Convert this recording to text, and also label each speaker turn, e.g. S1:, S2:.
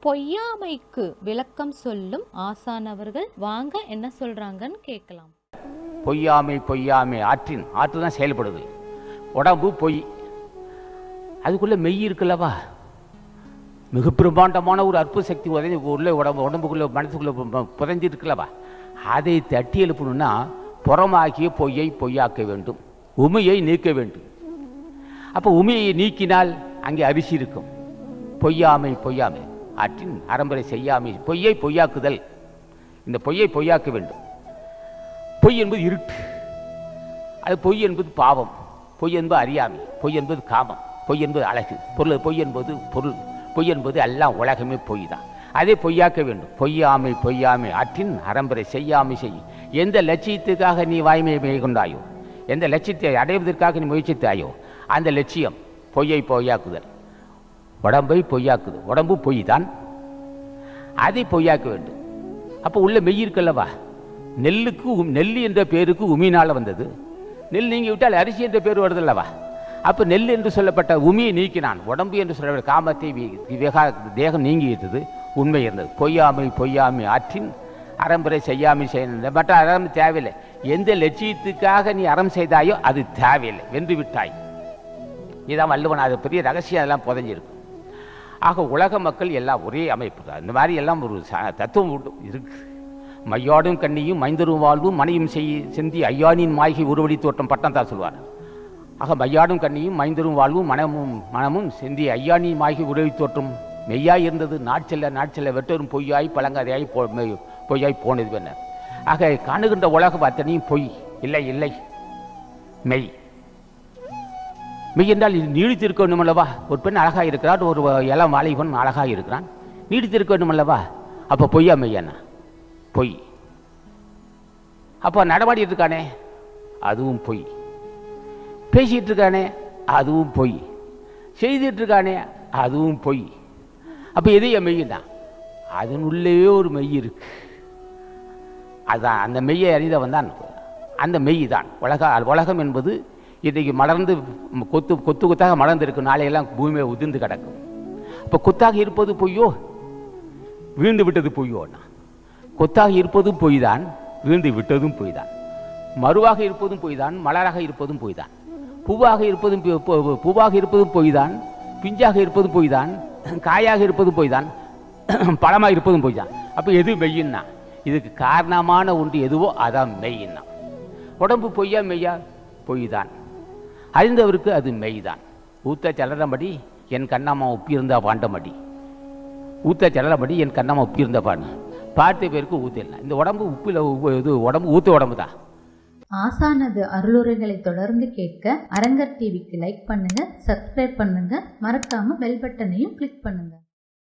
S1: பொய்யாமைக்கு விளக்கம் சொல்லும் ஆசானவர்கள் வாங்க என்ன சொல்றாங்கன்னு கேட்கலாம்
S2: பொய்யாமை பொய்யாமை ஆற்றின் ஆற்று தான் செயல்படுது உடம்பு பொய் அதுக்குள்ளே மெய் இருக்குல்லவா மிக பிரம்மாண்டமான ஒரு அற்புத சக்தி உதவி உள்ள உடம்பு உடம்புக்குள்ளே மனசுக்குள்ளே பு- புதைஞ்சு இருக்குல்லவா அதை தட்டி எழுப்பணும்னா புறமாகிய பொய்யை பொய்யாக்க வேண்டும் உமையை நீக்க வேண்டும் அப்போ உமையை நீக்கினால் அங்கே அரிசி இருக்கும் பொய்யாமை பொய்யாமை ஆற்றின் அறம்பரை செய்யாமை பொய்யை பொய்யாக்குதல் இந்த பொய்யை பொய்யாக்க வேண்டும் பொய் என்பது இருட்டு அது பொய் என்பது பாவம் பொய் என்பது அறியாமை பொய் என்பது காமம் பொய் என்பது அழகு பொருள் பொய் என்பது பொருள் பொய் என்பது எல்லாம் உலகமே பொய் தான் அதே பொய்யாக்க வேண்டும் பொய்யாமை பொய்யாமை ஆற்றின் அறம்பரை செய்யாமை செய் எந்த லட்சியத்துக்காக நீ வாய்மையை மேற்கொண்டாயோ எந்த லட்சியத்தை அடைவதற்காக நீ முயற்சித்தாயோ அந்த லட்சியம் பொய்யை பொய்யாக்குதல் உடம்பை பொய்யாக்குது உடம்பு பொய் தான் அதை பொய்யாக்க வேண்டும் அப்போ உள்ள மெய் இருக்கல்லவா நெல்லுக்கு உம் நெல் என்ற பேருக்கு உமினால் வந்தது நெல் நீங்கி விட்டால் அரிசி என்ற பேர் வருதல்லவா அப்போ நெல் என்று சொல்லப்பட்ட உமியை நீக்கினான் உடம்பு என்று சொல்லப்பட்ட காமத்தை வி- விவேகா தேகம் நீங்கிவிட்டது உண்மை இருந்தது பொய்யாமை பொய்யாமை ஆற்றின் அறம்புரை செய்யாமை செய்யணும் மற்ற அறம் தேவையில்லை எந்த லட்சியத்துக்காக நீ அறம் செய்தாயோ அது தேவையில்லை வென்று விட்டாய் இதான் வள்ளுவன் அது பெரிய ரகசியம் அதெல்லாம் புதைஞ்சிருக்கு ஆக உலக மக்கள் எல்லாம் ஒரே அமைப்பு தான் இந்த மாதிரி எல்லாம் ஒரு ச- தத்துவம் உண்டு இருக்கு மையாடும் கண்ணியும் மைந்தரும் வாழ்வும் மனையும் செய் செந்தி ஐயானின் மாய்கை உருவடி தோற்றம் பட்டம் தான் சொல்வார் ஆக மையாடும் கண்ணியும் மைந்தரும் வாழ்வும் மனமும் மனமும் செந்தி ஐயானின் மாய்கை உருவடி தோற்றம் மெய்யாய் இருந்தது நாட்செல்ல நாட்செல்ல வெட்டரும் பொய்யாய் பழங்காதையாய் போ மெய்- பொய்யாய் போனது என்ன ஆக காணுகின்ற உலகம் அத்தனையும் பொய் இல்லை இல்லை மெய் மெய் என்றால் இது நீடித்திருக்க வேண்டும் அல்லவா ஒரு பெண் அழகாக இருக்கிறார் ஒரு இளம் வாலிபன் அழகாக இருக்கிறான் நீடித்திருக்க வேண்டும் அல்லவா அப்போ பொய்யா மெய்யானா பொய் அப்போ நடமாடிட்டு இருக்கானே அதுவும் பொய் பேசிட்டு இருக்கானே அதுவும் பொய் செய்துட்டு இருக்கானே அதுவும் பொய் அப்போ எது என் மெய்யினா அதனுள்ளே ஒரு மெய் இருக்கு அதான் அந்த மெய்யை அறிந்தவன் தான் அந்த மெய் தான் உலக உலகம் என்பது இன்றைக்கு மலர்ந்து ம், கொத்து கொத்து கொத்தாக மலர்ந்து இருக்கும் நாளையெல்லாம் பூமியை உதிர்ந்து கிடக்கும் அப்போ கொத்தாக இருப்பது பொய்யோ வீழ்ந்து விட்டது பொய்யோண்ணா கொத்தாக இருப்பதும் பொய் தான் வீழ்ந்து விட்டதும் பொய் தான் மறுவாக இருப்பதும் பொய் தான் மலராக இருப்பதும் பொய் தான் பூவாக இருப்பதும் பொய்- பூ- பூவாக இருப்பதும் பொய் தான் பிஞ்சாக இருப்பதும் பொய் தான் காயாக இருப்பதும் பொய் தான் பழமாக இருப்பதும் பொய் தான் அப்போ எது மெய்யின்னா இதுக்கு காரணமான ஒன்று எதுவோ அதான் மெய்யின்னா உடம்பு பொய்யா மெய்யா பொய் தான் அறிந்தவருக்கு அது மெய் தான் ஊத்த செல்லறபடி என் கண்ணம்மா ஒப்பியிருந்தா பாண்டமடி ஊத்த செல்லறபடி என் கண்ணம்மா ஒப்பியிருந்த பாண்டு பாட்டு பேருக்கு ஊத்திடலாம் இந்த உடம்பு உப்பில் இது உடம்பு ஊத்த உடம்பு தான்
S3: ஆசானது அருளுரைகளை தொடர்ந்து கேட்க அரங்கர் டிவிக்கு லைக் பண்ணுங்க சப்ஸ்கிரைப் பண்ணுங்க மறக்காம பெல் பட்டனையும் கிளிக் பண்ணுங்க